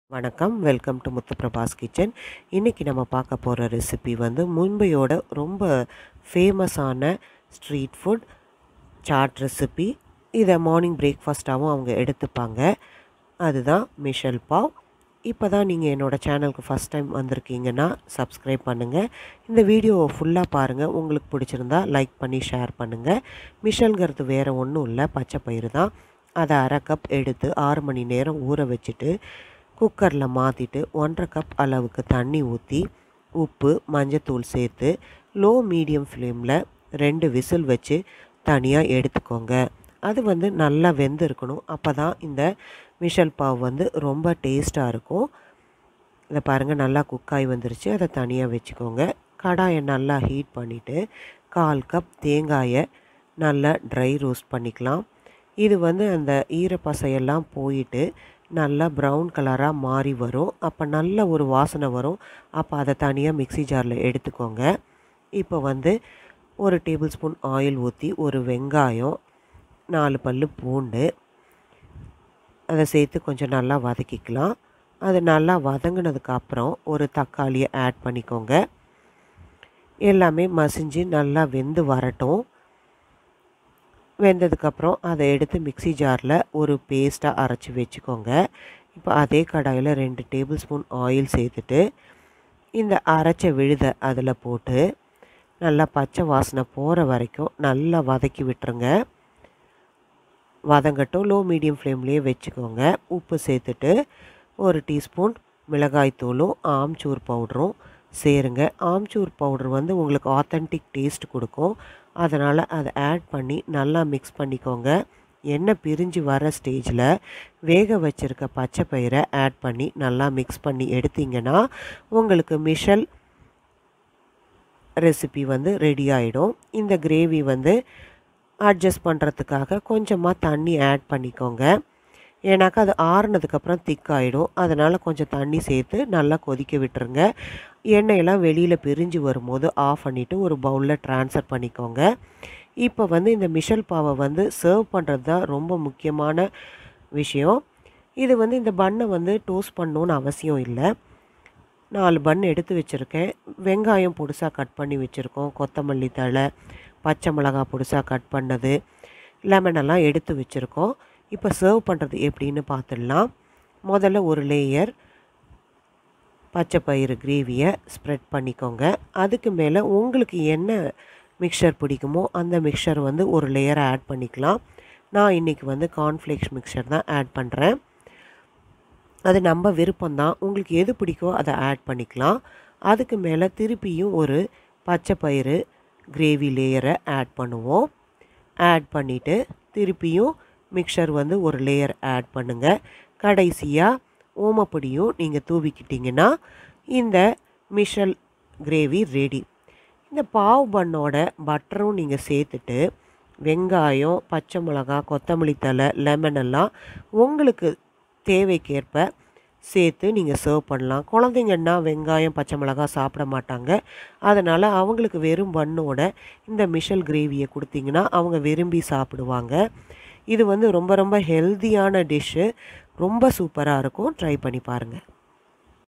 வணக்கம் welcome to முத்துப்பிரபாஸ் kitchen இன்றைக்கி நம்ம பார்க்க போகிற ரெசிபி வந்து மும்பையோட ரொம்ப ஃபேமஸான ஸ்ட்ரீட் ஃபுட் சாட் ரெசிபி இதை மார்னிங் பிரேக்ஃபாஸ்ட்டாகவும் அவங்க எடுத்துப்பாங்க அதுதான் மிஷல் பாவ் இப்போ தான் நீங்கள் என்னோடய சேனலுக்கு ஃபஸ்ட் டைம் வந்திருக்கீங்கன்னா சப்ஸ்கிரைப் பண்ணுங்கள் இந்த வீடியோவை ஃபுல்லாக பாருங்கள் உங்களுக்கு பிடிச்சிருந்தா லைக் பண்ணி ஷேர் பண்ணுங்கள் மிஷல்ங்கிறது வேறு ஒன்றும் இல்லை பச்சை பயிறு தான் அதை அரை கப் எடுத்து ஆறு மணி நேரம் ஊற வச்சுட்டு குக்கரில் மாற்றிட்டு ஒன்றரை கப் அளவுக்கு தண்ணி ஊற்றி உப்பு மஞ்சத்தூள் சேர்த்து லோ மீடியம் ஃப்ளேமில் ரெண்டு விசில் வச்சு தனியாக எடுத்துக்கோங்க அது வந்து நல்லா வெந்து இருக்கணும் அப்போ தான் இந்த மிஷல் பாவ் வந்து ரொம்ப டேஸ்ட்டாக இருக்கும் இதை பாருங்கள் நல்லா குக்காய் வந்துருச்சு அதை தனியாக வச்சுக்கோங்க கடாயை நல்லா ஹீட் பண்ணிவிட்டு கால் கப் தேங்காயை நல்லா ட்ரை ரோஸ்ட் பண்ணிக்கலாம் இது வந்து அந்த ஈரப்பசையெல்லாம் போயிட்டு நல்லா ப்ரௌன் கலராக மாறி வரும் அப்போ நல்ல ஒரு வாசனை வரும் அப்போ அதை தனியாக மிக்சி ஜாரில் எடுத்துக்கோங்க இப்போ வந்து ஒரு டேபிள் ஸ்பூன் ஆயில் ஊற்றி ஒரு வெங்காயம் நாலு பல் பூண்டு அதை சேர்த்து கொஞ்சம் நல்லா வதக்கிக்கலாம் அது நல்லா வதங்கினதுக்கப்புறம் ஒரு தக்காளியை ஆட் பண்ணிக்கோங்க எல்லாமே மசிஞ்சு நல்லா வெந்து வரட்டும் வெந்ததுக்கப்புறம் அதை எடுத்து மிக்சி ஜாரில் ஒரு பேஸ்ட்டாக அரைச்சி வச்சுக்கோங்க இப்போ அதே கடாயில் ரெண்டு டேபிள் ஸ்பூன் ஆயில் சேர்த்துட்டு இந்த அரைச்ச விழுதை அதில் போட்டு நல்லா பச்சை வாசனை போகிற வரைக்கும் நல்லா வதக்கி விட்டுருங்க வதங்கட்டும் லோ மீடியம் ஃப்ளேம்லேயே வச்சுக்கோங்க உப்பு சேர்த்துட்டு ஒரு டீஸ்பூன் மிளகாய்த்தூளும் ஆம்ச்சூர் பவுடரும் சேருங்க ஆம்ச்சூர் பவுடர் வந்து உங்களுக்கு ஆத்தென்டிக் டேஸ்ட் கொடுக்கும் அதனால் அதை ஆட் பண்ணி நல்லா மிக்ஸ் பண்ணிக்கோங்க எண்ணெய் பிரிஞ்சு வர ஸ்டேஜில் வேக வச்சுருக்க பச்சை பயிரை ஆட் பண்ணி நல்லா மிக்ஸ் பண்ணி எடுத்திங்கன்னா உங்களுக்கு மிஷல் ரெசிபி வந்து ரெடி ஆகிடும் இந்த கிரேவி வந்து அட்ஜஸ்ட் பண்ணுறதுக்காக கொஞ்சமாக தண்ணி ஆட் பண்ணிக்கோங்க ஏன்னாக்கா அது ஆறுனதுக்கப்புறம் திக்காயிடும் அதனால் கொஞ்சம் தண்ணி சேர்த்து நல்லா கொதிக்க விட்டுருங்க எண்ணெயெல்லாம் வெளியில் பிரிஞ்சு வரும்போது ஆஃப் பண்ணிவிட்டு ஒரு பவுலில் ட்ரான்ஸ்ஃபர் பண்ணிக்கோங்க இப்போ வந்து இந்த மிஷல் பாவை வந்து சர்வ் பண்ணுறது தான் ரொம்ப முக்கியமான விஷயம் இது வந்து இந்த பண்ணை வந்து டோஸ்ட் பண்ணணுன்னு அவசியம் இல்லை நாலு பன் எடுத்து வச்சுருக்கேன் வெங்காயம் பொடுசாக கட் பண்ணி வச்சுருக்கோம் கொத்தமல்லி தழை பச்சை மிளகா பொடுசாக கட் பண்ணது லெமனெல்லாம் எடுத்து வச்சுருக்கோம் இப்போ சர்வ் பண்ணுறது எப்படின்னு பார்த்துடலாம் முதல்ல ஒரு லேயர் பச்சை பயிறு கிரேவியை ஸ்ப்ரெட் பண்ணிக்கோங்க அதுக்கு மேலே உங்களுக்கு என்ன மிக்சர் பிடிக்குமோ அந்த மிக்சர் வந்து ஒரு லேயரை ஆட் பண்ணிக்கலாம் நான் இன்றைக்கி வந்து கார்ன்ஃப்ளேக்ஸ் மிக்சர் தான் ஆட் பண்ணுறேன் அது நம்ம விருப்பம்தான் உங்களுக்கு எது பிடிக்கோ அதை ஆட் பண்ணிக்கலாம் அதுக்கு மேலே திருப்பியும் ஒரு பச்சை பயிறு கிரேவி லேயரை ஆட் பண்ணுவோம் ஆட் பண்ணிவிட்டு திருப்பியும் மிக்சர் வந்து ஒரு லேயர் ஆட் பண்ணுங்கள் கடைசியாக ஓமப்பொடியும் நீங்கள் தூவிக்கிட்டிங்கன்னா இந்த மிஷல் கிரேவி ரெடி இந்த பாவ் பண்ணோட பட்டரும் நீங்கள் சேர்த்துட்டு வெங்காயம் பச்சை மிளகா கொத்தமல்லி தலை லெமன் எல்லாம் உங்களுக்கு தேவைக்கேற்ப சேர்த்து நீங்கள் சர்வ் பண்ணலாம் குழந்தைங்கன்னா வெங்காயம் பச்சை மிளகா சாப்பிட மாட்டாங்க அதனால் அவங்களுக்கு வெறும் பண்ணோட இந்த மிஷல் கிரேவியை கொடுத்தீங்கன்னா அவங்க விரும்பி சாப்பிடுவாங்க இது வந்து ரொம்ப ரொம்ப ஹெல்த்தியான டிஷ்ஷு ரொம்ப சூப்பராக இருக்கும் ட்ரை பண்ணி பாருங்கள்